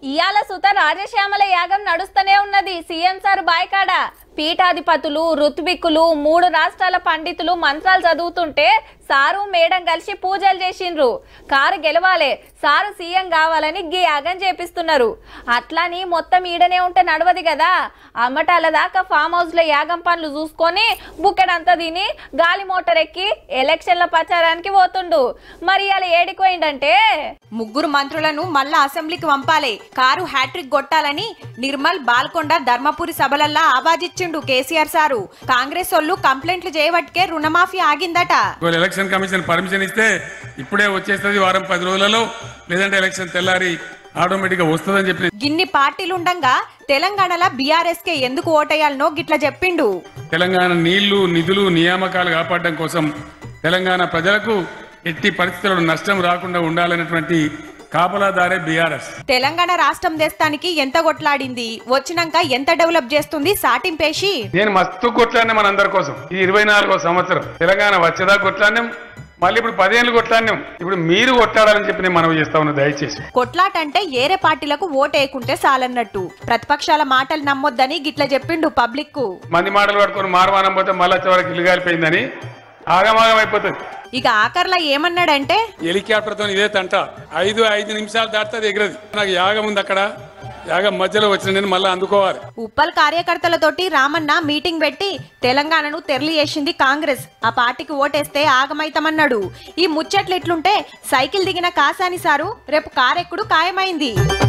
ఇయాల సుత రాజశ్యామల యాగం నడుస్తూనే ఉన్నది సీఎం సార్ బాయ్కాడ పీఠాధిపతులు ఋత్విక్కులు మూడు రాష్ట్రాల పండితులు మంత్రాలు చదువుతుంటే సారు మేడం కలిసి పూజలు చేసిండ్రు కారు గెలవాలే సారు సీఎం కావాలని గీ యాగం చేపిస్తున్నారు అట్లని మొత్తం ఈడనే ఉంటే నడవది కదా అమ్మటాల దాకా ఫామ్ హౌస్ లో యాగం పనులు చూసుకొని బుక్కెడంతా తిని గాలి మోటార్ ఎక్కి ఎలక్షన్ల ప్రచారానికి పోతుండు మరి ఇలా ఏడిపోయిందంటే ముగ్గురు మంత్రులను మళ్ళా అసెంబ్లీకి పంపాలి కారు హ్యాట్రిక్ కొట్టాలని నిర్మల్ బాల్కొండ ధర్మపురి సభలల్లా ఆవాజిచ్చిండు కేసీఆర్ సారు కాంగ్రెస్ వాళ్ళు కంప్లైంట్లు చేయబట్టే రుణమాఫీ ఆగిందట ఒకవేళ ఎలక్షన్ కమిషన్ పర్మిషన్ ఇస్తే ఇప్పుడే వచ్చేస్తుంది వారం పది రోజులలో లేదంటే ఎలక్షన్ తెల్లారి ఆటోమేటిక్ గా వస్తుందని చెప్పి గిన్ని పార్టీలుండంగా తెలంగాణలో బీఆర్ఎస్ కే ఎందుకు ఓటేయాలనో గిట్ల చెప్పిండు తెలంగాణ నీళ్లు నిధులు నియామకాలు కాపాడడం కోసం తెలంగాణ ప్రజలకు ఎట్టి పరిస్థితుల్లో నష్టం రాకుండా ఉండాలనేటువంటి కాపలాదారే బీఆర్ఎస్ తెలంగాణ రాష్ట్రం దేశానికి ఎంత కొట్లాడింది వచ్చినాక ఎంత డెవలప్ చేస్తుంది సాటింపేసి నేను మస్తు కొట్లాడినా మన అందరి కోసం ఈ ఇరవై నాలుగో సంవత్సరం తెలంగాణ వచ్చేదా కొట్లాడినాం మళ్ళీ ఇప్పుడు పదేళ్ళు కొట్లాడినాం ఇప్పుడు మీరు కొట్లాడాలని చెప్పి నేను మనవి చేస్తా ఉన్నా దయచేసి కొట్లాటంటే ఏరే పార్టీలకు ఓటేయకుంటే చాలన్నట్టు ప్రతిపక్షాల మాటలు నమ్మొద్దని గిట్ల చెప్పిండు పబ్లిక్ కు మంది మాటలు పట్టుకొని మారవానం పోతే మళ్ళా చివరికి ఇల్లు కాలిపోయిందని ఆగమాగం అయిపోతుంది ఇక ఆఖర్లా ఏమన్నాడంటే హెలికాప్టర్తో ఇదే తంట ఐదు ఐదు నిమిషాలు దాటితే ఎగరది నాకు యాగం ఉంది అక్కడ యాగం మధ్యలో వచ్చిన నేను మళ్ళీ అందుకోవాలి ఉప్పల్ కార్యకర్తలతోటి రామన్న మీటింగ్ పెట్టి తెలంగాణను తెరలి చేసింది కాంగ్రెస్ ఆ పార్టీకి ఓటేస్తే ఆగమైతమన్నాడు ఈ ముచ్చట్లు ఎట్లుంటే సైకిల్ దిగిన కాసాని సారు రేపు కారెక్కుడు ఖాయమైంది